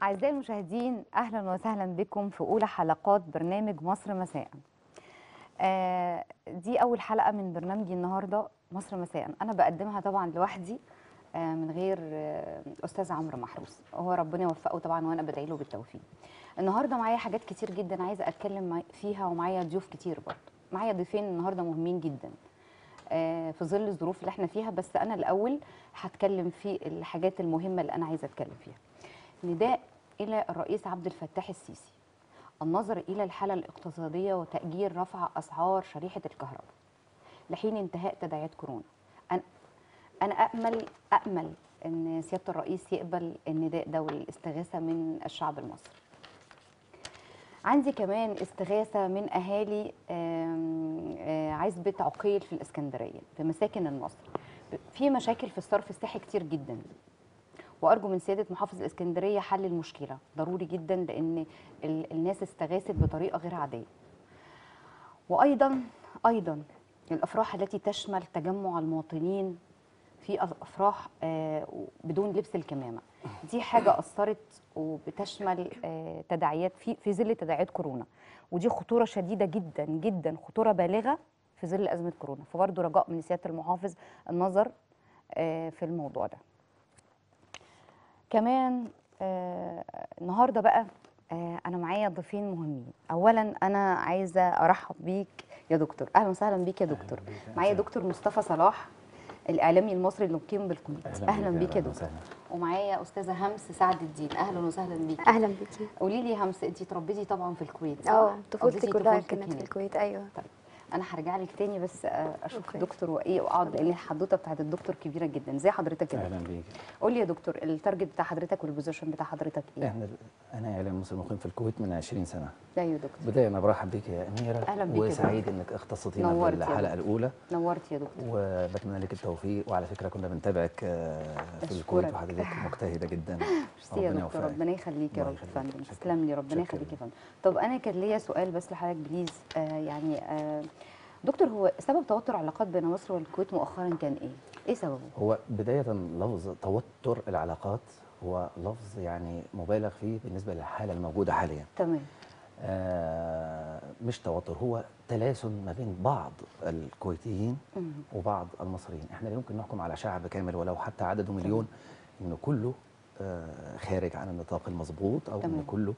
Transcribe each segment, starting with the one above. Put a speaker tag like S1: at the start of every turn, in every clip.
S1: أعزائي المشاهدين أهلا وسهلا بكم في أولى حلقات برنامج مصر مساء آه دي أول حلقة من برنامجي النهاردة مصر مساء أنا بقدمها طبعا لوحدي آه من غير آه أستاذ عمرو محروس هو ربنا يوفقه طبعا وأنا بدعي له بالتوفيق النهاردة معايا حاجات كتير جدا عايزة أتكلم مع- فيها ومعايا ضيوف كتير برضه معايا ضيفين النهاردة مهمين جدا آه، في ظل الظروف اللي احنا فيها بس انا الاول هتكلم في الحاجات المهمه اللي انا عايزه اتكلم فيها نداء الى الرئيس عبد الفتاح السيسي النظر الى الحاله الاقتصاديه وتاجيل رفع اسعار شريحه الكهرباء لحين انتهاء تداعيات كورونا انا انا امل امل ان سياده الرئيس يقبل النداء ده والاستغاثه من الشعب المصري عندي كمان استغاثة من أهالي آم، آه، عزبة عقيل في الإسكندرية في مساكن النصر في مشاكل في الصرف الصحي كتير جدا وأرجو من سيادة محافظ الإسكندرية حل المشكلة ضروري جدا لأن ال- الناس استغاثت بطريقة غير عادية وأيضا أيضا الأفراح التي تشمل تجمع المواطنين في أفراح آه، بدون لبس الكمامة دي حاجة أثرت وبتشمل آه، تداعيات في في ظل تداعيات كورونا ودي خطورة شديدة جدا جدا خطورة بالغة في ظل أزمة كورونا فبرضه رجاء من سيادة المحافظ النظر آه، في الموضوع ده كمان آه، النهارده بقى آه، انا معايا ضيفين مهمين اولا انا عايزه ارحب بيك يا دكتور اهلا وسهلا بيك يا دكتور معايا دكتور مصطفى صلاح الاعلامي المصري اللي مقيم بالكويت اهلا بيك يا دكتور ومعايا استاذه همس سعد الدين اهلا وسهلا بيك
S2: اهلا بيكي
S1: قولي لي يا همس انت اتربيتي طبعا في الكويت صح؟
S2: اه طفولتي
S1: قضيتي
S2: كلها
S1: طفولتك
S2: كانت في
S1: هناك.
S2: الكويت ايوه
S1: طيب انا هرجع لك تاني بس آه، اشوف
S2: أوكي.
S1: دكتور وايه واقعد لان الحدوته بتاعت الدكتور كبيره جدا زي حضرتك كده
S3: اهلا بيك
S1: قول لي يا دكتور التارجت بتاع حضرتك والبوزيشن بتاع حضرتك ايه؟
S3: احنا انا اعلام مصري مقيم في الكويت من 20 سنه
S1: ايوه يا دكتور
S3: بدايه انا برحب بك يا اميره
S1: أهلا بيك يا
S3: وسعيد انك اختصتينا
S1: نورت يا
S3: بالحلقه
S1: دكتور.
S3: الاولى
S1: نورت يا دكتور
S3: وبتمنى لك التوفيق وعلى فكره كنا بنتابعك آه، في
S1: أشكرك.
S3: الكويت وحضرتك مجتهده جدا
S1: ميرسي يا دكتور
S3: يوفقك.
S1: ربنا يخليك يا
S3: الله
S1: رب يا
S3: يخليك.
S1: فندم
S3: شكراً.
S1: تسلم لي ربنا
S3: شكراً.
S1: يخليك يا فندم طب انا كان ليا سؤال بس لحضرتك بليز آه يعني آه دكتور هو سبب توتر العلاقات بين مصر والكويت مؤخرا كان ايه؟ ايه سببه؟
S3: هو بدايه لفظ توتر العلاقات هو لفظ يعني مبالغ فيه بالنسبه للحاله الموجوده حاليا
S1: تمام
S3: آه، مش توتر هو تلاسن ما بين بعض الكويتيين
S1: مم.
S3: وبعض المصريين احنا لا يمكن نحكم على شعب كامل ولو حتى عدده مليون انه كله آه، خارج عن النطاق المظبوط او
S1: تمام.
S3: انه كله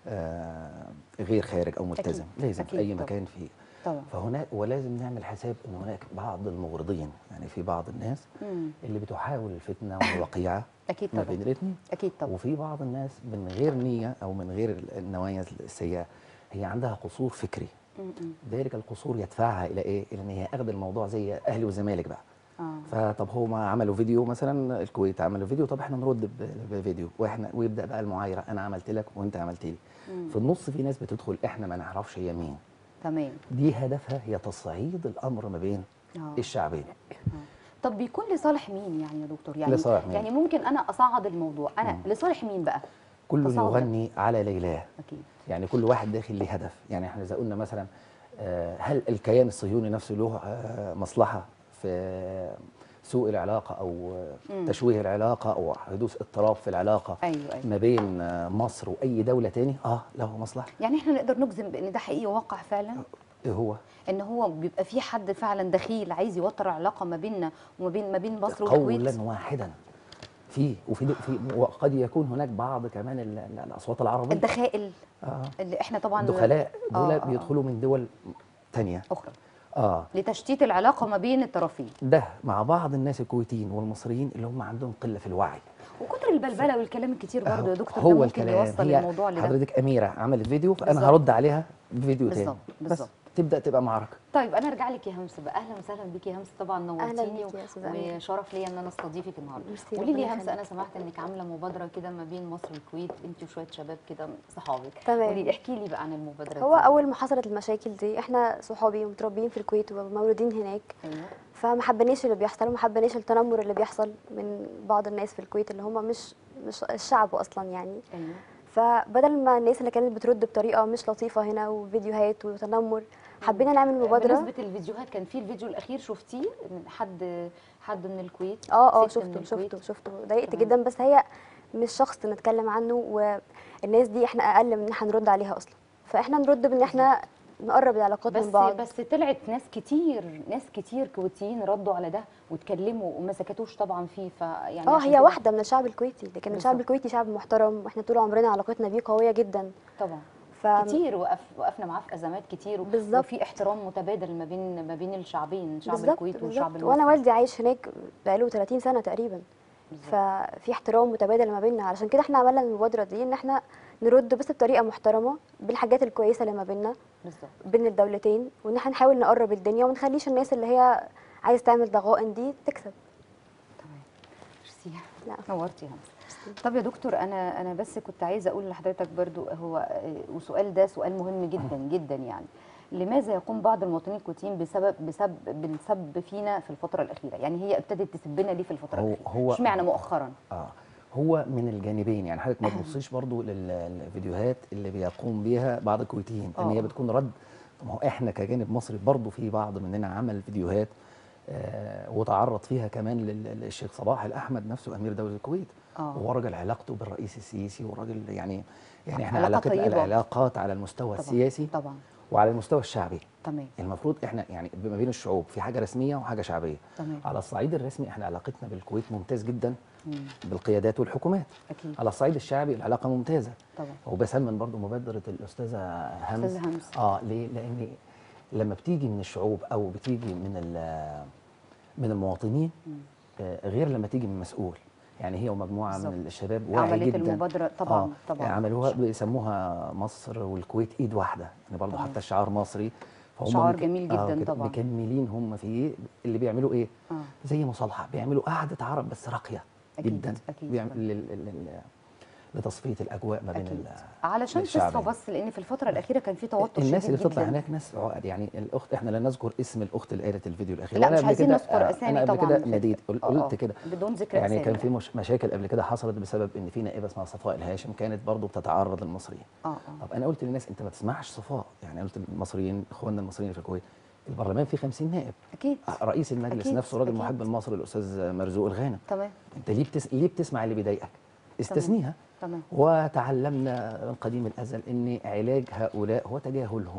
S3: آه، غير خارج او ملتزم
S1: أكيد.
S3: لازم
S1: أكيد
S3: في اي
S1: طبعاً.
S3: مكان فيه
S1: طبعا
S3: فهناك ولازم نعمل حساب ان هناك بعض المغرضين يعني في بعض الناس
S1: مم.
S3: اللي بتحاول الفتنه والوقيعه
S1: اكيد
S3: ما
S1: طبعا
S3: بين الاثنين
S1: اكيد طبعا
S3: وفي بعض الناس من غير نيه او من غير النوايا السيئه هي عندها قصور فكري
S1: مم. مم.
S3: ذلك القصور يدفعها الى ايه؟ الى ان هي اخذ الموضوع زي اهلي والزمالك بقى
S1: اه
S3: فطب هو عملوا فيديو مثلا الكويت عملوا فيديو طب احنا نرد ب- بفيديو واحنا ويبدا بقى المعايره انا عملت لك وانت عملت لي
S1: مم.
S3: في النص في ناس بتدخل احنا ما نعرفش هي مين
S1: تمام
S3: دي هدفها هي تصعيد الامر ما بين
S1: اه
S3: الشعبين
S1: طب بيكون لصالح مين يعني يا دكتور؟ يعني
S3: لصالح مين؟
S1: يعني ممكن انا اصعد الموضوع انا
S3: مم.
S1: لصالح مين بقى؟
S3: كل
S1: تصاعد.
S3: يغني على ليلاه
S1: اكيد
S3: يعني كل واحد داخل ليه هدف يعني احنا اذا قلنا مثلا آه، هل الكيان الصهيوني نفسه له آه، مصلحه في سوء العلاقه او آه،
S1: مم.
S3: تشويه العلاقه او حدوث اضطراب في العلاقه
S1: ايوه ايوه
S3: ما بين آه، مصر واي دوله تاني اه له مصلحه
S1: يعني احنا نقدر نجزم بان ده حقيقي واقع فعلا
S3: ايه هو
S1: ان هو بيبقى في حد فعلا دخيل عايز يوتر العلاقه ما بيننا وما بين ما بين مصر والكويت
S3: قولا واحدا في وفي دو- في وقد يكون هناك بعض كمان ال- ال- الاصوات العربيه
S1: الدخائل
S3: اه
S1: اللي احنا طبعا
S3: دخلاء
S1: آه،
S3: دول
S1: آه، آه.
S3: بيدخلوا من دول تانية
S1: اخرى
S3: اه
S1: لتشتيت العلاقه ما بين الطرفين
S3: ده مع بعض الناس الكويتيين والمصريين اللي هم عندهم قله في الوعي
S1: وكتر البلبله والكلام الكتير برضه يا
S3: أهو-
S1: دكتور ده
S3: هو
S1: ممكن
S3: الكلام
S1: يوصل
S3: هي
S1: الموضوع لده
S3: حضرتك اميره عملت فيديو فانا
S1: بالظبط.
S3: هرد عليها بفيديو تاني
S1: بالظبط،
S3: بس
S1: بالظبط.
S3: تبدا تبقى معركه
S1: طيب انا ارجع لك يا همس بقى اهلا وسهلا بيكي يا همس طبعا
S2: أهلاً
S1: نورتيني
S2: بيكي يا أستاذة أميرة.
S1: وشرف ليا ان انا استضيفك النهارده
S2: ميرسي،
S1: قولي لي
S2: ربنا
S1: يا همس انا
S2: يخليك.
S1: سمعت انك عامله مبادره كده ما بين مصر والكويت انت وشويه شباب كده صحابك
S2: تمام.
S1: قولي لي احكي لي بقى عن المبادره
S2: هو
S1: دي.
S2: اول ما حصلت المشاكل دي احنا صحابي متربيين في الكويت ومولودين هناك
S1: ايوه
S2: فما حبناش اللي بيحصل وما حبناش التنمر اللي بيحصل من بعض الناس في الكويت اللي هم مش مش الشعب اصلا يعني
S1: ايوه
S2: فبدل ما الناس اللي كانت بترد بطريقه مش لطيفه هنا وفيديوهات وتنمر حبينا نعمل مبادره
S1: بمناسبه الفيديوهات كان في الفيديو الاخير شفتيه من حد حد من الكويت
S2: اه اه
S1: ست من
S2: شفته
S1: الكويت.
S2: شفته شفته ضايقت
S1: تمام.
S2: جدا بس هي مش شخص نتكلم عنه والناس دي احنا اقل من ان احنا نرد عليها اصلا فاحنا نرد بان احنا نقرب العلاقات
S1: بس
S2: من بعض
S1: بس طلعت ناس كتير ناس كتير كويتيين ردوا على ده واتكلموا وما سكتوش طبعا فيه فيعني
S2: اه
S1: عشان
S2: هي
S1: كده-
S2: واحده من الشعب الكويتي لكن
S1: بالظبط.
S2: الشعب الكويتي شعب محترم واحنا طول عمرنا علاقتنا بيه قويه جدا
S1: طبعا
S2: ف
S1: كتير وقف وقفنا معاه في ازمات كتير و-
S2: بالظبط.
S1: وفي احترام متبادل ما بين ما بين الشعبين شعب
S2: بالظبط
S1: الكويت والشعب
S2: بالظبط
S1: المصري
S2: وانا والدي عايش هناك بقاله 30 سنه تقريبا
S1: بالظبط.
S2: ففي احترام متبادل ما بيننا علشان كده احنا عملنا المبادره دي ان احنا نرد بس بطريقه محترمه بالحاجات الكويسه اللي ما بيننا
S1: بالظبط
S2: بين الدولتين وان احنا نحاول نقرب الدنيا وما نخليش الناس اللي هي عايز تعمل ضغائن دي تكسب
S1: تمام ميرسي
S2: لا.
S1: نورتي يا همسه طب يا دكتور انا انا بس كنت عايزه اقول لحضرتك برضو هو آه، وسؤال ده سؤال مهم جدا جدا يعني لماذا يقوم بعض المواطنين الكويتيين بسبب بسبب بالسب فينا في الفتره الاخيره يعني هي ابتدت تسبنا ليه في الفتره
S3: هو-
S1: الاخيره
S3: هو-
S1: اشمعنى مؤخرا
S3: اه هو من الجانبين يعني حضرتك ما تبصيش برضو للفيديوهات اللي بيقوم بيها بعض الكويتيين ان
S1: آه.
S3: هي بتكون رد ما هو احنا كجانب مصري برضو في بعض مننا عمل فيديوهات آه وتعرض فيها كمان لل- للشيخ صباح الاحمد نفسه امير دوله الكويت
S1: آه.
S3: وهو راجل علاقته بالرئيس السيسي وراجل يعني يعني احنا
S1: علاقة
S3: علاقتنا
S1: طيبة.
S3: العلاقات على المستوى
S1: طبعا
S3: السياسي
S1: طبعا
S3: وعلى المستوى الشعبي
S1: تمام
S3: المفروض احنا يعني ما بين الشعوب في حاجه رسميه وحاجه شعبيه
S1: تمام
S3: على الصعيد الرسمي احنا علاقتنا بالكويت ممتاز جدا
S1: مم.
S3: بالقيادات والحكومات
S1: اكيد
S3: على الصعيد الشعبي العلاقه ممتازه
S1: طبعا
S3: وبسمن برضو مبادره الاستاذه همس
S1: استاذ همس
S3: اه ليه لان لما بتيجي من الشعوب او بتيجي من ال- من المواطنين
S1: مم.
S3: آه، غير لما تيجي من مسؤول يعني هي ومجموعه
S1: بالظبط.
S3: من الشباب واعي
S1: عمليه
S3: جدا
S1: المبادره طبعا
S3: آه
S1: طبعا
S3: عملوها بيسموها مصر والكويت ايد واحده يعني برضو
S1: تمام.
S3: حتى الشعار مصري فهم
S1: شعار
S3: مك-
S1: جميل جدا
S3: كده
S1: طبعا.
S3: مكملين هم في ايه اللي بيعملوا ايه
S1: اه
S3: زي مصالحه بيعملوا قعده عرب بس راقيه
S1: أكيد،
S3: جدا
S1: أكيد.
S3: بيعمل لل- لل- لل- لتصفيه الاجواء ما بين
S1: اكيد
S3: ال-
S1: علشان
S3: للشعب
S1: تصفى
S3: يعني.
S1: بس لان في الفتره الاخيره كان في توتر
S3: الناس
S1: شديد
S3: اللي بتطلع
S1: جداً.
S3: هناك ناس عقد يعني الاخت احنا لا نذكر اسم الاخت اللي قالت الفيديو الاخير
S1: لا
S3: وأنا
S1: مش
S3: قبل
S1: عايزين
S3: كده-
S1: نذكر
S3: آه،
S1: اسامي
S3: انا قبل
S1: طبعا
S3: كده
S1: في-
S3: ناديت قل-
S1: آه،
S3: قلت
S1: آه،
S3: كده
S1: بدون ذكر
S3: يعني
S1: اسامي
S3: كان في مش مشاكل قبل كده حصلت بسبب ان في نائبه اسمها صفاء الهاشم كانت برضو بتتعرض للمصريين
S1: اه اه
S3: طب انا قلت للناس انت ما تسمعش صفاء يعني قلت للمصريين اخواننا المصريين في الكويت البرلمان فيه 50 نائب
S1: اكيد
S3: رئيس المجلس
S1: أكيد،
S3: نفسه راجل
S1: أكيد.
S3: محب لمصر الاستاذ مرزوق الغانم
S1: تمام
S3: انت ليه بتس... ليه بتسمع اللي بيضايقك استثنيها
S1: تمام
S3: وتعلمنا من قديم الازل ان علاج هؤلاء هو تجاهلهم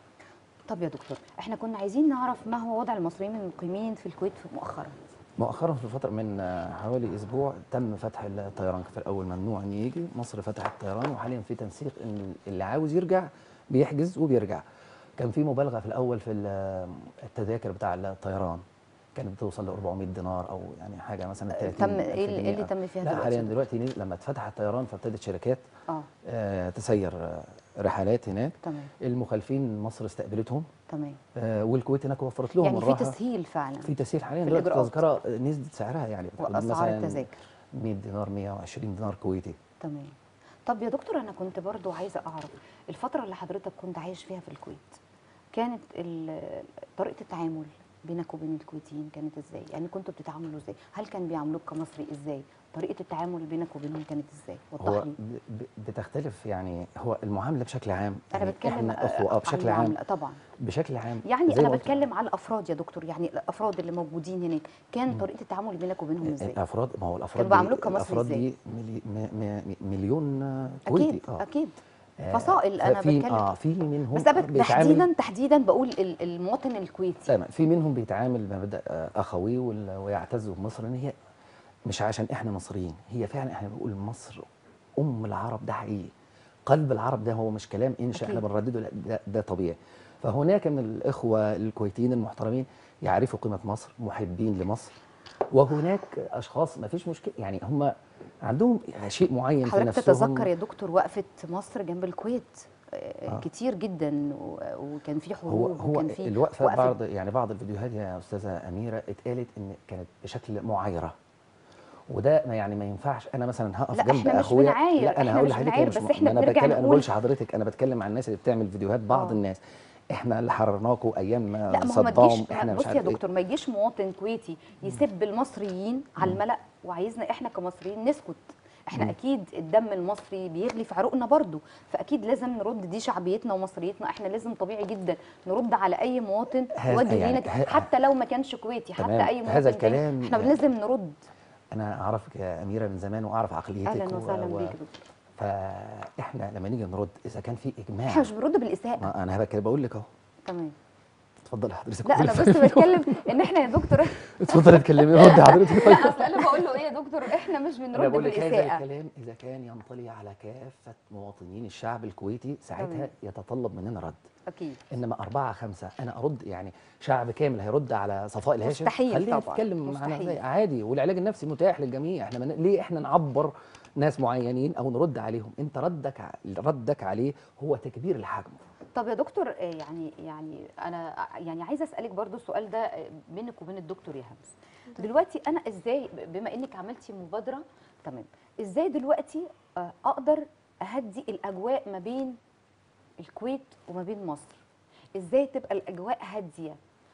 S1: طب يا دكتور احنا كنا عايزين نعرف ما هو وضع المصريين المقيمين في الكويت في مؤخرا
S3: مؤخرا في فتره من آه، حوالي اسبوع تم فتح الطيران كان في الاول ممنوع ان يجي مصر فتحت الطيران وحاليا في تنسيق ان اللي عاوز يرجع بيحجز وبيرجع كان في مبالغه في الاول في ال- التذاكر بتاع الطيران كانت بتوصل ل 400 دينار او يعني حاجه مثلا 30
S1: تم
S3: ألف
S1: ايه اللي,
S3: جنيه.
S1: إيه اللي تم فيها
S3: لا
S1: دلوقتي
S3: حاليا دلوقتي نزل- لما اتفتح الطيران فابتدت شركات
S1: اه
S3: آه، تسير آه، رحلات هناك
S1: تمام
S3: المخالفين مصر استقبلتهم
S1: تمام
S3: آه، والكويت هناك وفرت لهم
S1: يعني في
S3: الراحه
S1: تسهيل فعلا
S3: في تسهيل حاليا
S1: في
S3: دلوقتي
S1: الإجراءات.
S3: التذكره نزلت سعرها يعني بتاخد
S1: واسعار
S3: مثلاً
S1: التذاكر
S3: 100 دينار 120 دينار كويتي
S1: تمام طب يا دكتور انا كنت برضو عايزه اعرف الفتره اللي حضرتك كنت عايش فيها في الكويت كانت ال- طريقه التعامل بينك وبين الكويتيين كانت ازاي يعني كنتوا بتتعاملوا ازاي هل كان بيعاملوك كمصري ازاي طريقه التعامل بينك وبينهم كانت ازاي
S3: هو
S1: وضح لي
S3: ب- ب- بتختلف يعني هو المعامله بشكل عام
S1: انا
S3: يعني
S1: بتكلم
S3: احنا
S1: آه،
S3: اخوه اه
S1: عن
S3: بشكل عام
S1: المعاملة، طبعا
S3: بشكل عام
S1: يعني
S3: زي
S1: انا
S3: ما قلت-
S1: بتكلم على الافراد يا دكتور يعني الافراد اللي موجودين هناك كان طريقه التعامل بينك وبينهم ازاي
S3: الافراد ما هو الافراد
S1: كانوا بيعاملوك
S3: دي
S1: كمصري
S3: الافراد
S1: إزاي؟
S3: دي ملي م- م- مليون آه، كويتي
S1: اكيد
S3: اه
S1: اكيد
S3: آه،
S1: فصائل انا
S3: ففي-
S1: بتكلم
S3: اه في منهم
S1: بس أنا
S3: بيتعامل-
S1: تحديدا تحديدا بقول ال- المواطن الكويتي
S3: تمام في منهم بيتعامل بمبدا آه، اخوي وال- ويعتز بمصر ان هي مش عشان احنا مصريين هي فعلا احنا بنقول مصر ام العرب ده حقيقي قلب العرب ده هو مش كلام انشا احنا
S1: أكيد.
S3: بنردده لا ده, ده طبيعي فهناك من الاخوه الكويتيين المحترمين يعرفوا قيمه مصر محبين لمصر وهناك اشخاص ما فيش مشكله يعني هم عندهم شيء معين في
S1: حضرتك
S3: نفسهم
S1: تتذكر يا دكتور وقفه مصر جنب الكويت آه،
S3: آه.
S1: كتير جدا و- وكان في
S3: هو
S1: حروب
S3: هو
S1: وكان في
S3: الوقفه
S1: وقفة
S3: بعض يعني بعض الفيديوهات يا استاذه اميره اتقالت ان كانت بشكل معايره وده ما يعني ما ينفعش انا مثلا هقف
S1: لا،
S3: جنب
S1: إحنا مش
S3: اخويا
S1: بنعاير،
S3: لا انا
S1: إحنا
S3: هقول
S1: مش
S3: لحضرتك
S1: بنعاير،
S3: مش
S1: بس
S3: م-
S1: إحنا
S3: ما انا
S1: بنرجع
S3: بتكلم انا
S1: نقول-
S3: بقولش حضرتك انا بتكلم عن الناس اللي بتعمل فيديوهات بعض
S1: آه.
S3: الناس احنا اللي حررناكم ايام
S1: لا ما هو ما
S3: صدام
S1: تجيش
S3: احنا
S1: بص
S3: مش
S1: يا
S3: عارف ايه
S1: دكتور ما يجيش مواطن كويتي يسب المصريين على الملأ وعايزنا احنا كمصريين نسكت احنا
S3: مم.
S1: اكيد الدم المصري بيغلي في عروقنا برضو فاكيد لازم نرد دي شعبيتنا ومصريتنا احنا لازم طبيعي جدا نرد على اي مواطن
S3: هذا-
S1: يوجه
S3: يعني
S1: لينا
S3: ه-
S1: حتى لو ما كانش كويتي
S3: تمام.
S1: حتى اي مواطن
S3: هذا
S1: تاني،
S3: الكلام-
S1: احنا لازم نرد
S3: انا اعرفك يا اميره من زمان واعرف عقليتك
S1: اهلا
S3: و-
S1: وسهلا
S3: و-
S1: بيك يا دكتور
S3: فاحنا لما نيجي نرد اذا كان في اجماع
S1: احنا مش بنرد بالاساءه
S3: ما انا هبقى بقول لك اهو
S1: تمام
S3: اتفضلي حضرتك
S1: لا انا بس بتكلم ان احنا يا دكتور
S3: اتفضلي اتكلمي رد حضرتك طيب
S1: لا اصل انا بقول له ايه يا دكتور احنا مش
S3: انا
S1: بنرد
S3: بقول لك هذا
S1: بالاساءه
S3: الكلام اذا كان ينطلي على كافه مواطنين الشعب الكويتي ساعتها
S1: تمام.
S3: يتطلب مننا رد
S1: اكيد
S3: انما أربعة خمسة أنا أرد يعني شعب كامل هيرد على صفاء الهاشم
S1: مستحيل
S3: خلينا
S1: طبعاً،
S3: نتكلم معانا
S1: مستحيل.
S3: زي عادي والعلاج النفسي متاح للجميع احنا من... ليه احنا نعبر ناس معينين او نرد عليهم انت ردك ع- ردك عليه هو تكبير الحجم
S1: طب يا دكتور آه، يعني يعني انا يعني عايزه اسالك برضو السؤال ده آه، بينك وبين الدكتور يا همس دلوقتي انا ازاي بما انك عملتي مبادره تمام ازاي دلوقتي آه، اقدر اهدي الاجواء ما بين الكويت وما بين مصر ازاي تبقى الاجواء هاديه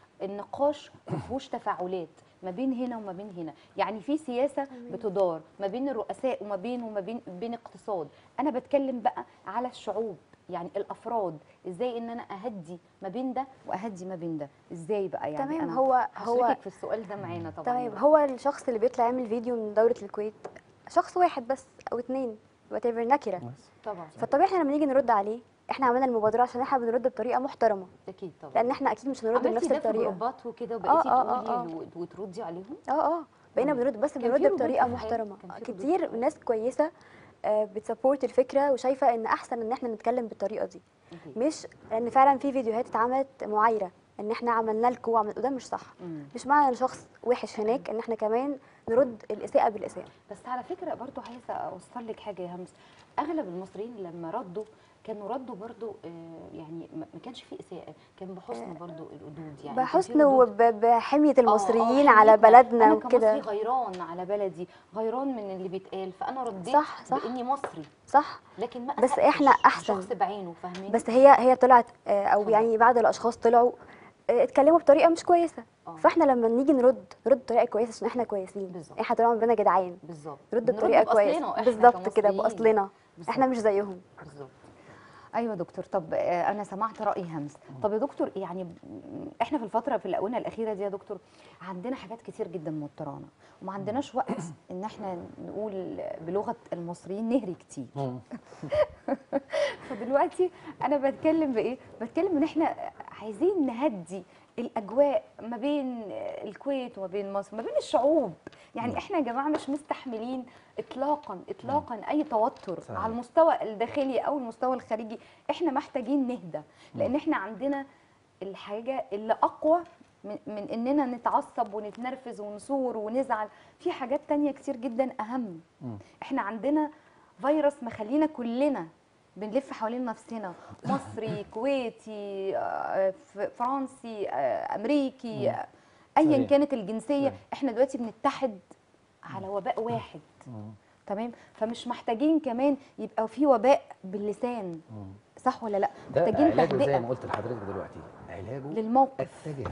S1: النقاش ما فيهوش تفاعلات ما بين هنا وما بين هنا يعني في سياسه بتدار ما بين الرؤساء وما بين وما بين بين اقتصاد انا بتكلم بقى على الشعوب يعني الافراد ازاي ان انا اهدي ما بين ده واهدي ما بين ده ازاي بقى يعني
S2: تمام
S1: أنا
S2: هو هو
S1: هشاركك في السؤال ده معانا طبعا
S2: تمام هو الشخص اللي بيطلع يعمل فيديو من دولة الكويت شخص واحد بس او اتنين وات ايفر نكره
S1: طبعا
S2: فالطبيعي احنا لما نيجي نرد عليه احنا عملنا المبادره عشان احنا بنرد بطريقه محترمه
S1: اكيد طبعا
S2: لان احنا اكيد مش هنرد بنفس
S1: عملتي ده في
S2: الطريقه
S1: جروبات وكده وبقيتي
S2: آه، آه،
S1: تقولي
S2: آه.
S1: وت- وتردي عليهم
S2: اه اه بقينا
S1: مم.
S2: بنرد بس
S1: كان في
S2: بنرد
S1: ردود
S2: بطريقه
S1: أفعال؟
S2: محترمه
S1: كان في ردود
S2: كتير
S1: أفعال؟
S2: ناس كويسه آه، بتسبورت الفكره وشايفه ان احسن ان احنا نتكلم بالطريقه دي
S1: أكيد.
S2: مش لان فعلا في فيديوهات اتعملت معايره ان احنا عملنا لكم وعمل وده مش صح
S1: مم.
S2: مش معنى ان شخص وحش هناك ان احنا كمان نرد الاساءه بالاساءه
S1: بس على فكره برضو عايزه اوصل لك حاجه يا همس اغلب المصريين لما ردوا كانوا ردوا برضو آه، يعني ما ما كانش في اساءه كان بحسن برضو الردود يعني كان في
S2: بحسن
S1: ردود
S2: وبحميه
S1: آه،
S2: المصريين
S1: آه،
S2: على
S1: حميتنا.
S2: بلدنا
S1: انا
S2: وكده
S1: كمصري غيران على بلدي غيران من اللي بيتقال فانا رديت
S2: صح، صح.
S1: باني مصري
S2: صح
S1: لكن ما
S2: بس
S1: أسأتش
S2: إحنا أحسن.
S1: شخص بعينه فاهمين
S2: بس هي هي طلعت آه، او
S1: اتفضل.
S2: يعني بعض الاشخاص طلعوا آه، اتكلموا بطريقه مش كويسه
S1: آه.
S2: فاحنا لما نيجي نرد نرد بطريقه كويسه عشان احنا كويسين
S1: بالظبط.
S2: احنا طول عمرنا جدعان
S1: بالظبط
S2: نرد
S1: بنرد
S2: بطريقه
S1: بأصلنا
S2: كويسه
S1: وإحنا
S2: بالظبط كده
S1: كمصريين.
S2: باصلنا احنا
S1: بالظبط.
S2: مش زيهم
S1: بالظبط ايوه دكتور طب آه، انا سمعت راي همس طب يا دكتور يعني م- احنا في الفتره في الاونه الاخيره دي يا دكتور عندنا حاجات كتير جدا موترانا وما عندناش وقت ان احنا نقول بلغه المصريين نهري كتير فدلوقتي انا بتكلم بايه بتكلم ان احنا عايزين نهدي الاجواء ما بين الكويت وما بين مصر ما بين الشعوب يعني احنا يا جماعه مش مستحملين اطلاقا اطلاقا اي توتر
S3: صحيح.
S1: على المستوى الداخلي او المستوى الخارجي احنا محتاجين نهدى لان احنا عندنا الحاجه اللي اقوى من, من اننا نتعصب ونتنرفز ونثور ونزعل في حاجات تانية كتير جدا اهم
S3: مم.
S1: احنا عندنا فيروس مخلينا كلنا بنلف حوالين نفسنا مصري كويتي آه، ف- فرنسي آه، امريكي آه، ايا
S3: صحيح.
S1: كانت الجنسيه
S3: صحيح.
S1: احنا دلوقتي بنتحد على وباء واحد
S3: مم.
S1: تمام فمش محتاجين كمان يبقى في وباء باللسان
S3: مم.
S1: صح ولا لا
S3: ده
S1: محتاجين
S3: علاجه زي ما
S1: تهدئه
S3: قلت لحضرتك دلوقتي علاجه
S1: للموقف
S3: التجاهل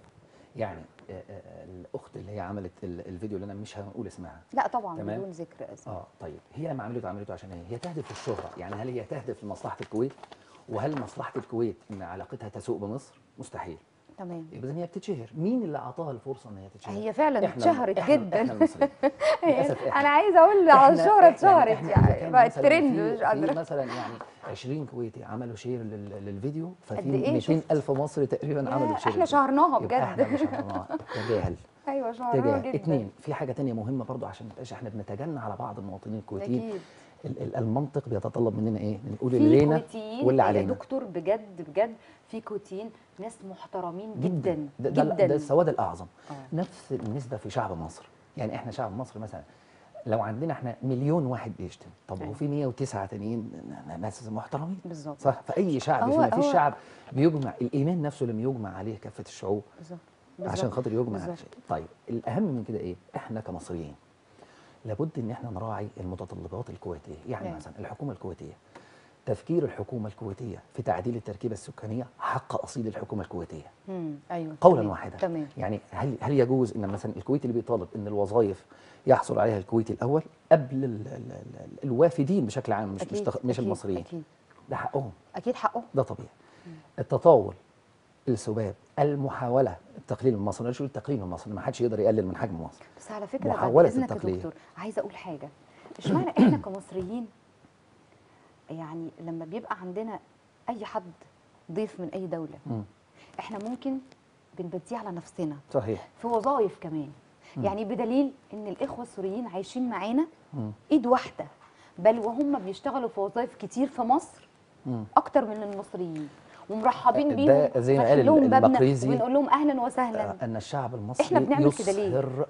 S3: يعني آه، آه، الاخت اللي هي عملت ال- الفيديو اللي انا مش هنقول اسمها
S1: لا طبعا
S3: تمام.
S1: بدون ذكر اسم
S3: اه طيب هي لما عملته عملته عشان ايه؟ هي تهدف الشهره، يعني هل هي تهدف لمصلحه الكويت؟ وهل مصلحه الكويت ان علاقتها تسوء بمصر؟ مستحيل.
S1: تمام
S3: يبقى إذن هي بتتشهر، مين اللي اعطاها الفرصه ان هي تتشهر؟
S1: هي فعلا
S3: إحنا-
S1: اتشهرت
S3: إحنا-
S1: جدا
S3: احنا المصريين للاسف احنا
S1: انا عايزه اقول على
S3: إحنا-
S1: الشهره
S3: إحنا-
S1: اتشهرت
S3: إحنا إذا
S1: يعني
S3: كان
S1: بقت
S3: مثلاً
S1: ترند
S3: في-
S1: مش
S3: في
S1: قادره
S3: مثلا يعني 20 كويتي عملوا شير لل- للفيديو ففي
S1: قد إيه
S3: 200 الف مصري تقريبا عملوا
S1: ياه،
S3: شير
S1: احنا شهرناها
S3: يبقى احنا
S1: بجد
S3: مش شهرناها تجاهل
S1: ايوه شهرناها
S3: تجاه
S1: جدا
S3: اثنين في حاجه تانية مهمه برضو عشان ما نبقاش احنا بنتجنى على بعض المواطنين الكويتيين
S1: اكيد
S3: ال- ال- المنطق بيتطلب مننا ايه نقول
S1: في
S3: اللي لينا
S1: كويتيين
S3: واللي
S1: يا
S3: علينا
S1: دكتور بجد بجد في كويتيين ناس محترمين جدا
S3: ده, ده,
S1: جدا
S3: ده السواد الاعظم
S1: آه.
S3: نفس النسبه في شعب مصر يعني احنا شعب مصر مثلا لو عندنا احنا مليون واحد بيشتم طب
S1: أيوة.
S3: وفي 109 تانيين ن- ناس محترمين
S1: بالظبط
S3: صح فاي شعب
S1: هو-
S3: فيما فيش
S1: هو-
S3: شعب بيجمع الايمان نفسه لم يجمع عليه كافه الشعوب
S1: بالظبط
S3: عشان
S1: بالظبط.
S3: خاطر يجمع على
S1: بالظبط.
S3: شيء طيب الاهم من كده ايه احنا كمصريين لابد ان احنا نراعي المتطلبات الكويتيه يعني
S1: نعم.
S3: مثلا الحكومه الكويتيه تفكير الحكومه الكويتيه في تعديل التركيبه السكانيه حق اصيل الحكومه الكويتيه
S1: مم. ايوه
S3: قولا
S1: تمام.
S3: واحدا
S1: تمام
S3: يعني هل هل يجوز ان مثلا الكويتي اللي بيطالب ان الوظائف يحصل عليها الكويتي الاول قبل ال ال ال الوافدين بشكل عام مش مش,
S1: أكيد،
S3: تخ- مش
S1: أكيد،
S3: المصريين
S1: اكيد
S3: ده حقهم
S1: اكيد حقه
S3: ده طبيعي التطاول السباب المحاوله التقليل من مصر مش التقليل من مصر ما حدش يقدر يقلل من حجم مصر
S1: بس على فكره بعد
S3: محاولة
S1: اذنك يا
S3: التقليد.
S1: دكتور عايزه اقول حاجه اشمعنى احنا كمصريين يعني لما بيبقى عندنا اي حد ضيف من اي دوله
S3: مم.
S1: احنا ممكن بنبديه على نفسنا
S3: صحيح
S1: في وظائف كمان يعني بدليل ان الاخوه السوريين عايشين معانا
S3: مم.
S1: ايد واحده بل وهم بيشتغلوا في وظائف كتير في مصر
S3: مم.
S1: اكتر من المصريين ومرحبين
S3: ده
S1: بيهم
S3: زي ما قال
S1: فاتحين لهم بابنا
S3: المقريزي،
S1: وبنقول لهم اهلا وسهلا
S3: آه، ان الشعب المصري
S1: إحنا بنعمل كده ليه؟
S3: يصهر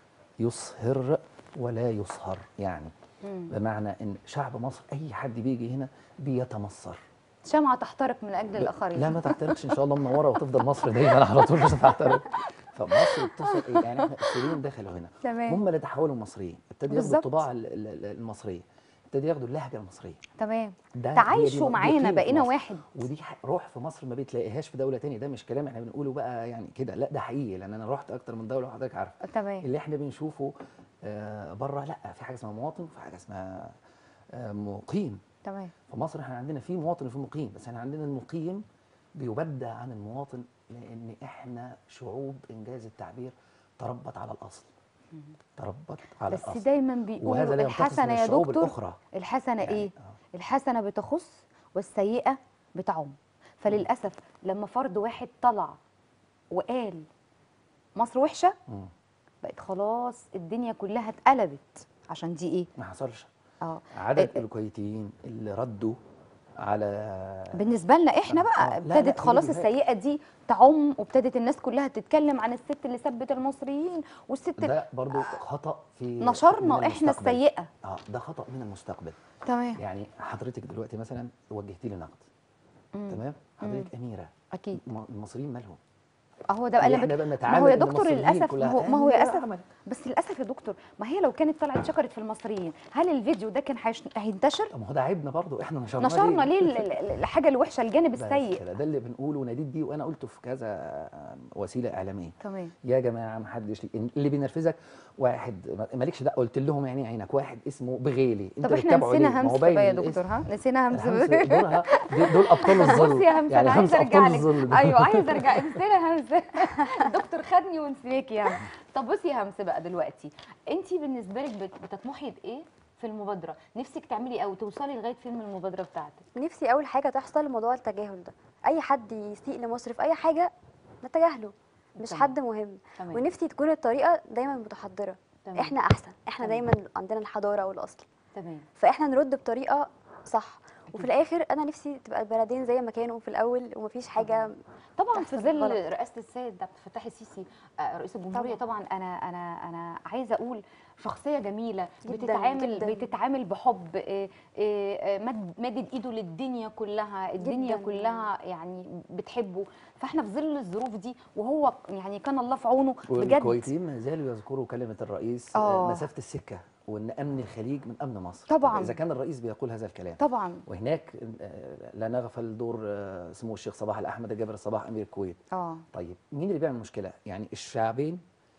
S3: يصهر ولا يصهر يعني
S1: مم.
S3: بمعنى ان شعب مصر اي حد بيجي هنا بيتمصر
S1: شمعة تحترق من اجل الاخرين
S3: لا ما تحترقش ان شاء الله منوره وتفضل مصر دايما على طول مش هتحترق فمصر بتصل ايه يعني احنا السوريين دخلوا هنا
S1: تمام.
S3: هم اللي تحولوا مصريين ابتدوا ياخدوا
S1: بالظبط.
S3: الطباعه ال- ال- المصريه ابتدوا ياخدوا اللهجه المصريه
S1: تمام
S3: ده هي دي
S1: تعايشوا
S3: دي
S1: معانا
S3: قيمة
S1: بقينا
S3: مصر.
S1: واحد
S3: ودي ح- روح في مصر ما بتلاقيهاش في دوله تانية ده مش كلام احنا بنقوله بقى يعني كده لا ده حقيقي لان انا رحت اكتر من دوله وحضرتك عارفه
S1: تمام
S3: اللي احنا بنشوفه آه، بره لا في حاجه اسمها مواطن وفي حاجه اسمها آه، مقيم
S1: تمام
S3: في مصر احنا عندنا في مواطن وفي مقيم بس احنا عندنا المقيم بيبدع عن المواطن لان احنا شعوب انجاز التعبير تربت على الاصل تربت على
S1: بس
S3: الاصل
S1: دايما
S3: وهذا
S1: بيقولوا
S3: لا ينتقص
S1: الحسنه
S3: من
S1: يا
S3: الشعوب
S1: دكتور
S3: الاخرى
S1: الحسنه
S3: يعني،
S1: ايه
S3: آه.
S1: الحسنه بتخص والسيئه بتعم فللاسف لما فرد واحد طلع وقال مصر وحشه
S3: مم.
S1: بقت خلاص الدنيا كلها اتقلبت عشان دي ايه
S3: ما حصلش
S1: اه
S3: عدد
S1: إيه-
S3: الكويتيين اللي ردوا على
S1: بالنسبه لنا احنا
S3: آه،
S1: بقى
S3: لا، لا،
S1: ابتدت
S3: هي
S1: خلاص
S3: دي حاجة.
S1: السيئه دي تعم وابتدت الناس كلها تتكلم عن الست اللي سبت المصريين والست
S3: ده برضو خطا في من
S1: نشرنا احنا
S3: المستقبل.
S1: السيئه
S3: اه ده خطا من المستقبل
S1: تمام
S3: يعني حضرتك دلوقتي مثلا وجهتي لي نقد
S1: مم.
S3: تمام حضرتك اميره
S1: اكيد
S3: الم- المصريين مالهم
S1: اهو ده بقى
S3: اللي
S1: اللي
S3: احنا
S1: بت-
S3: بقى
S1: ما
S3: نتعامل
S1: هو يا
S3: إن
S1: دكتور
S3: المصريين
S1: للاسف ما
S3: كلها
S1: هو ما هو
S3: أميرة
S1: للاسف
S3: عمل.
S1: بس للاسف يا دكتور ما هي لو كانت طلعت شكرت في المصريين هل الفيديو ده كان هيش- هينتشر
S3: طب ما هو ده عيبنا برضو احنا نشرنا
S1: نشرنا ليه ال- ال- الحاجه الوحشه الجانب
S3: بس
S1: السيء
S3: كده ده اللي بنقوله وناديت بيه وانا قلته في كذا وسيله اعلاميه
S1: تمام
S3: يا جماعه ما حدش اللي بينرفزك واحد ما- مالكش ده قلت لهم يعني عينك واحد اسمه بغيلي انت
S1: طب احنا
S3: بتتابعه ليه؟
S1: نسينا
S3: ما هو
S1: همس
S3: باين
S1: بقى يا
S3: الاسم.
S1: دكتور ها نسينا همس
S3: الهمس دورها دي- دول ابطال الظل
S1: بصي يا همس
S3: يعني
S1: انا
S3: همس
S1: عايزه ارجع
S3: ابطال
S1: لك
S3: الظل دول.
S1: ايوه عايزه ارجع نسينا همس الدكتور خدني ونسيك يعني طب بصي يا همس بقى دلوقتي انت بالنسبه لك بت- بتطمحي بايه في المبادره نفسك تعملي او توصلي لغايه فين من المبادره بتاعتك
S2: نفسي اول حاجه تحصل موضوع التجاهل ده اي حد يسيء لمصر في اي حاجه نتجاهله مش
S1: تمام.
S2: حد مهم
S1: تمام.
S2: ونفسي تكون الطريقه دايما متحضره
S1: تمام.
S2: احنا احسن احنا
S1: تمام.
S2: دايما عندنا الحضاره والاصل
S1: تمام
S2: فاحنا نرد بطريقه صح وفي الاخر انا نفسي تبقى البلدين زي ما كانوا في الاول ومفيش حاجه
S1: طبعا في
S2: تحصل
S1: ظل
S2: غلط.
S1: رئاسه السيد عبد الفتاح السيسي آه، رئيس الجمهوريه طبعا انا انا انا عايزه اقول شخصيه جميله
S2: جداً،
S1: بتتعامل
S2: جداً.
S1: بتتعامل بحب آه، آه، آه، مد- مادد ايده للدنيا كلها الدنيا
S2: جداً. كلها
S1: كلها يعني بتحبه فاحنا في ظل الظروف دي وهو يعني كان الله في عونه بجد
S3: والكويتيين ما زالوا يذكروا كلمه الرئيس
S1: آه.
S3: آه. مسافه السكه وان امن الخليج من امن مصر
S1: طبعاً.
S3: اذا كان الرئيس بيقول هذا الكلام
S1: طبعا
S3: وهناك آه، لا نغفل دور آه، سمو الشيخ صباح الاحمد جابر الصباح امير الكويت
S1: اه
S3: طيب مين اللي بيعمل مشكله يعني الشعبين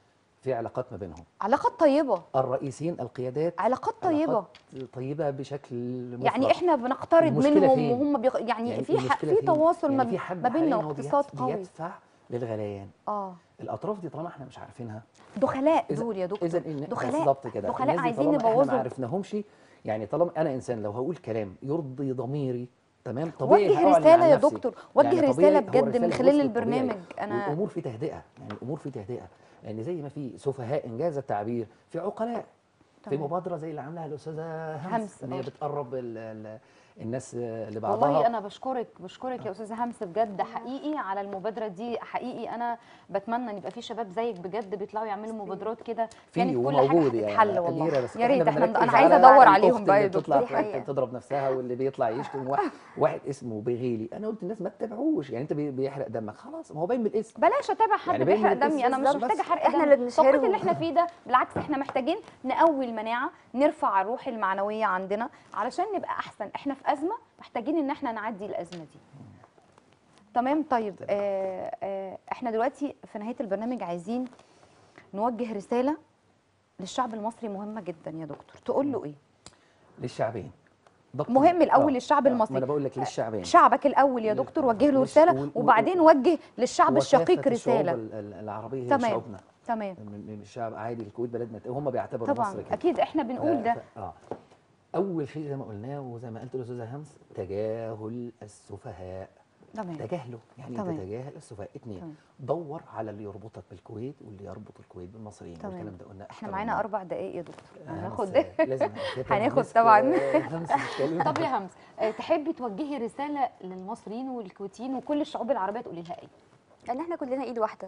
S3: في علاقات ما بينهم
S1: علاقات طيبه
S3: الرئيسين القيادات
S1: علاقات طيبه
S3: علاقات طيبه بشكل مفرط.
S1: يعني احنا بنقترض
S3: المشكلة
S1: منهم
S3: فين؟
S1: وهم بيغ... يعني,
S3: يعني
S1: في ح...
S3: المشكلة
S1: في
S3: فين؟
S1: تواصل
S3: يعني
S1: ما,
S3: في
S1: بي...
S3: حد
S1: ما بيننا
S3: حاليا هو
S1: واقتصاد
S3: بيدفع-
S1: قوي
S3: بيدفع للغليان
S1: اه
S3: الاطراف دي طالما احنا مش عارفينها
S1: دخلاء
S3: إذا-
S1: دول يا دكتور
S3: اذا إن
S1: دخلاء
S3: بالظبط كده
S1: دخلاء
S3: الناس دي
S1: عايزين
S3: طالما احنا ما
S1: يبوظوا
S3: عرفناهمش يعني طالما انا انسان لو هقول كلام يرضي ضميري تمام طبيعي
S1: وجه
S3: هأعلن
S1: رساله
S3: عن
S1: يا
S3: نفسي.
S1: دكتور وجه
S3: يعني
S1: رساله
S3: طبيعي هو
S1: بجد من
S3: رسالة
S1: خلال
S3: وصلت
S1: البرنامج
S3: طبيعي.
S1: انا
S3: والامور في تهدئه يعني الامور في تهدئه لان زي ما في سفهاء انجاز التعبير في عقلاء في
S1: تمام.
S3: مبادره زي اللي عاملاها الاستاذه همس,
S1: همس،
S3: ان هي
S1: آه.
S3: بتقرب ال ال الناس لبعضها
S1: والله انا بشكرك بشكرك يا استاذه همس بجد حقيقي على المبادره دي حقيقي انا بتمنى ان يبقى في شباب زيك بجد بيطلعوا يعملوا مبادرات كده
S3: في
S1: كانت كل
S3: وموجود
S1: حاجه
S3: يعني
S1: هتتحل والله
S3: أميرة بس
S1: يا ريت احنا
S3: بنركز
S1: انا عايزه
S3: على
S1: ادور
S3: الأخت
S1: عليهم بقى يا
S3: اللي
S1: دكتور
S3: بتطلع
S2: دي حقيقة.
S3: تضرب نفسها واللي بيطلع يشتم واحد, واحد اسمه بغيلي انا قلت الناس ما تتابعوش يعني انت بي- بيحرق دمك خلاص ما هو باين من الاسم
S1: بلاش اتابع حد
S3: يعني باين
S1: بيحرق
S3: من
S1: دمي انا مش
S3: الاسم
S1: محتاجه
S3: بس.
S1: حرق
S2: إحنا
S1: دم.
S2: اللي بنشهره.
S1: التوقيت اللي احنا فيه ده بالعكس احنا محتاجين نقوي المناعه نرفع الروح المعنويه عندنا علشان نبقى احسن احنا في ازمه محتاجين ان احنا نعدي الازمه دي تمام طيب آه آه احنا دلوقتي في نهايه البرنامج عايزين نوجه رساله للشعب المصري مهمه جدا يا دكتور تقول له ايه
S3: للشعبين دكتور.
S1: مهم الاول
S3: آه،
S1: للشعب
S3: آه، ما
S1: المصري
S3: انا بقول لك للشعبين
S1: شعبك الاول يا
S3: لل-
S1: دكتور وجه له
S3: للش-
S1: رساله
S3: وال-
S1: وبعدين
S3: وال-
S1: وجه للشعب الشقيق
S3: وكافة الشعوب
S1: رساله
S3: ال- ال- العربيه هي
S1: تمام.
S3: شعوبنا
S1: تمام
S3: من من الشعب عادي الكويت بلدنا هم بيعتبروا
S1: طبعا
S3: مصر كده
S1: اكيد احنا بنقول
S3: ف-
S1: ده
S3: ف- اه اول شيء زي ما قلناه وزي ما قلت الاستاذه همس تجاهل السفهاء
S1: تمام
S3: تجاهله يعني
S1: تمام.
S3: تتجاهل السفهاء اثنين
S1: تمام.
S3: دور على اللي يربطك بالكويت واللي يربط الكويت بالمصريين
S1: تمام.
S3: والكلام ده قلنا
S1: احنا
S3: أكتر
S1: معانا
S3: من
S1: اربع دقائق يا دكتور
S3: مرة.
S1: هناخد
S3: همس، آه، لازم كده
S1: هناخد
S3: همس،
S1: طبعاً.
S3: آه، همس تتكلم.
S1: طب يا همس آه، تحبي توجهي رساله للمصريين والكويتيين وكل الشعوب العربيه تقولي لها ايه
S2: ان احنا كلنا ايد واحده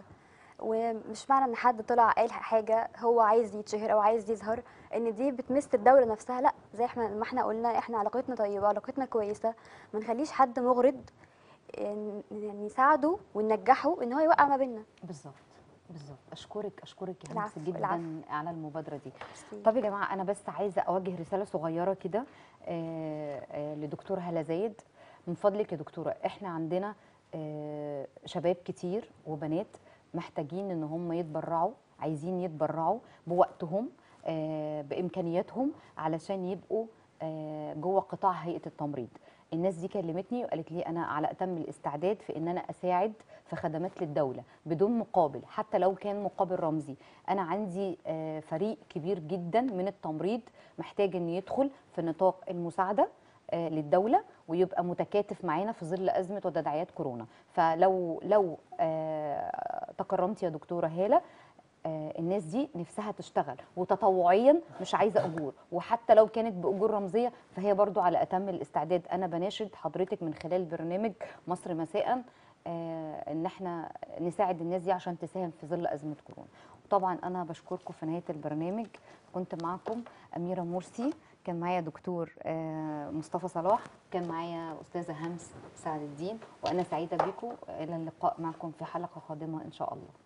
S2: ومش معنى ان حد طلع قال حاجه هو عايز يتشهر او عايز يظهر ان دي بتمس الدوله نفسها لا زي احنا ما احنا قلنا احنا علاقتنا طيبه علاقتنا كويسه ما نخليش حد مغرض إن- يعني نساعده وننجحه ان هو يوقع ما بيننا
S1: بالظبط بالظبط اشكرك اشكرك يا همس
S2: العفو،
S1: جدا
S2: العفو.
S1: على المبادره دي
S2: ميرسي.
S1: طب يا جماعه انا بس عايزه اوجه رساله صغيره كده آه، آه، لدكتور هلا زايد من فضلك يا دكتوره احنا عندنا آه، شباب كتير وبنات محتاجين ان هم يتبرعوا عايزين يتبرعوا بوقتهم آه، بامكانياتهم علشان يبقوا آه، جوه قطاع هيئه التمريض الناس دي كلمتني وقالت لي انا على اتم الاستعداد في ان انا اساعد في خدمات للدوله بدون مقابل حتى لو كان مقابل رمزي انا عندي آه، فريق كبير جدا من التمريض محتاج ان يدخل في نطاق المساعده آه، للدوله ويبقى متكاتف معانا في ظل ازمه وتداعيات كورونا فلو لو آه، تكرمت يا دكتوره هاله آه، الناس دي نفسها تشتغل وتطوعيا مش عايزه اجور وحتى لو كانت باجور رمزيه فهي برضو على اتم الاستعداد انا بناشد حضرتك من خلال برنامج مصر مساء آه، ان احنا نساعد الناس دي عشان تساهم في ظل ازمه كورونا وطبعا انا بشكركم في نهايه البرنامج كنت معاكم اميره مرسي كان معايا دكتور آه، مصطفى صلاح كان معايا استاذه همس سعد الدين وانا سعيده بكم الى اللقاء معكم في حلقه قادمه ان شاء الله